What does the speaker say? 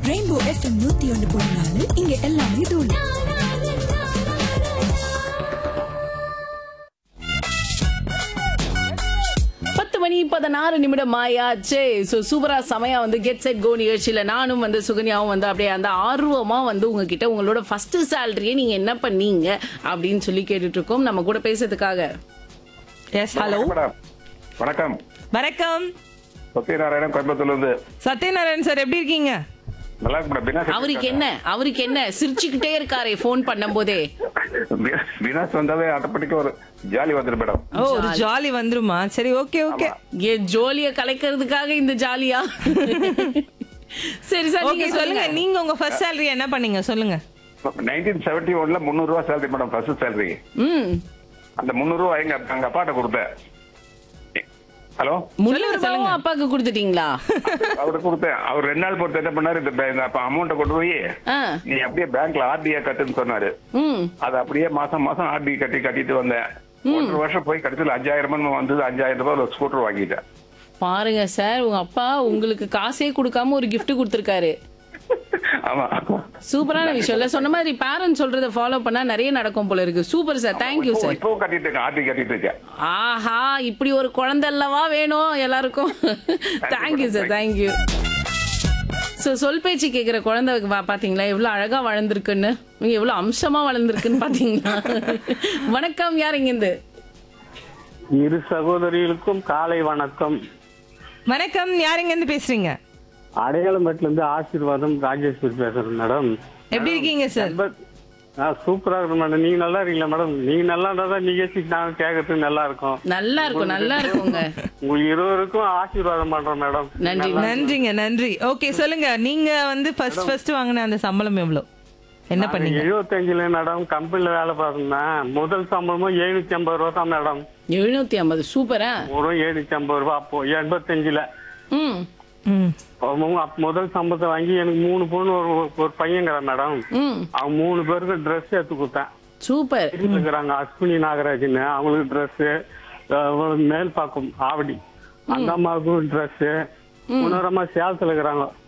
rainbow FM நூத்தி ஒன்று புள்ளி நாலு இங்க எல்லாமே தூள் பத்து மணி பதினாறு நிமிடம் ஆயாச்சு ஸோ சூப்பரா செமையா வந்து கெட் செட் கோ நிகழ்ச்சியில நானும் வந்து சுகன்யாவும் வந்து அப்படியே அந்த ஆர்வமா வந்து உங்ககிட்ட உங்களோட ஃபர்ஸ்ட் சேலரியை நீங்க என்ன பண்ணீங்க அப்படின்னு சொல்லி கேட்டுட்டு இருக்கோம் நம்ம கூட பேசுறதுக்காக எஸ் ஹலோ மேடம் வணக்கம் வணக்கம் சத்யநாராயணன் கோயம்புத்தூர்ல இருந்து சத்யநாராயண் சார் எப்படி இருக்கீங்க நல்லா இருக்கு மேடம் வினாஷ் அவருக்கு என்ன அவருக்கு என்ன சிரிச்சுக்கிட்டே இருக்காரே ஃபோன் பண்ணும் போதே வி- வினாஷ் வந்தாவே ஆட்டோமேட்டிக்கா ஒரு ஜாலி வந்துடும் மேடம் ஓ ஒரு ஜாலி வந்துருமா சரி ஓகே ஓகே ஏ ஜோலிய கலைக்கிறதுக்காக இந்த ஜாலியா சரி சார் ஓகே நீங்க சொல்லுங்க சொல்லுங்க நீங்க உங்க ஃபர்ஸ்ட் salary என்ன பண்ணீங்க சொல்லுங்க நைன்டீன் செவன்டி ஒன்ல முந்நூறு ரூபா சேலரி மேடம் ஃபர்ஸ்ட் சேலரி ம் அந்த முந்நூறு ரூபா எங்க எங்க அப்பாட்ட கொடுத்தேன் ஹலோ முன்னூறு ரூபாவும் அப்பாக்கு கொடுத்துட்டீங்களா அவரு கொடுத்தேன் அவர் ரெண்டு நாள் பொறுத்து என்ன பண்ணாரு இந்த பே- இந்த அமௌண்ட்டை கொண்டு போய் ஆ நீ அப்படியே பேங்க்ல ஆர்டியா கட்டுன்னு சொன்னாரு ம் அது அப்படியே மாசம் மாசம் ஆர்டி கட்டி கட்டிட்டு வந்தேன் ஒன்றரை வருஷம் போய் கடைசியில் அஞ்சாயிரம் வந்தது அஞ்சாயிரம் ரூபாய் ஒரு ஸ்கூட்டர் வாங்கிட்டேன் பாருங்க சார் உங்க அப்பா உங்களுக்கு காசே கொடுக்காம ஒரு gift கொடுத்துருக்காரு ஆமா சூப்பரான விஷயம் இல்ல சொன்ன மாதிரி பேரண்ட்ஸ் சொல்றத ஃபாலோ பண்ணா நிறைய நடக்கும் போல இருக்கு சூப்பர் சார் தேங்க்யூ இப்போ- சார் இப்போ கட்டிட்டு இருக்கேன் ஆர்டி கட்டிட்டு இருக்கேன் ஆஹா இப்படி ஒரு குழந்தை அல்லவா வேணும் எல்லாருக்கும் தேங்க்யூ சார் தேங்க்யூ ஸோ சொல் பேச்சு கேட்குற குழந்தை பா- பாத்தீங்களா எவ்வளவு அழகா வளர்ந்துருக்குன்னு நீங்க எவ்வளவு அம்சமா வளர்ந்துருக்குன்னு பாத்தீங்களா வணக்கம் யார் இங்கிருந்து இரு சகோதரிகளுக்கும் காலை வணக்கம் வணக்கம் யாருங்க இருந்து பேசுறீங்க அடையாளம்பேட்டில இருந்து ஆசீர்வாதம் ராஜேஸ்வரி பேசுறேன் மேடம் எப்படி இருக்கீங்க சார் பட் சூப்பரா இருக்கு மேடம் நீங்க நல்லா இருக்கீங்களா மேடம் நீங்க நல்லா இருந்தா தான் நிகழ்ச்சிக்கு நாங்க கேட்கறதுக்கு நல்லா இருக்கும் நல்லா இருக்கும் நல்லா இருக்குங்க உங்க இருவருக்கும் ஆசீர்வாதம் பண்றோம் மேடம் நன்றி நன்றிங்க நன்றி ஓகே சொல்லுங்க நீங்க வந்து ஃபர்ஸ்ட் ஃபர்ஸ்ட் வாங்கின அந்த சம்பளம் எவ்வளவு என்ன பண்ணீங்க எழுபத்தஞ்சுல மேடம் கம்பெனில வேலை பார்க்கணும் முதல் சம்பளமும் எழுநூத்தி ஐம்பது ரூபா தான் மேடம் எழுநூத்தி ஐம்பது சூப்பரா ஒரு எழுநூத்தி ஐம்பது ரூபா அப்போ எண்பத்தஞ்சுல ம் ம் அவங்க அப்ப முதல் சம்பளத்தை வாங்கி எனக்கு மூணு பொண்ணு ஒரு ஒரு பையங்கிறான் மேடம் ம் அவங்க மூணு பேருக்கு ட்ரெஸ் எடுத்து கொடுத்தேன் சூப்பர் இருக்கிறாங்க அஸ்வினி நாகராஜன் அவங்களுக்கு ட்ரெஸ் மேல் பாக்கம் ஆவடி அந்த அம்மாவுக்கும் ட்ரெஸ் இன்னொரு அம்மா சேலத்துல இருக்கிறாங்க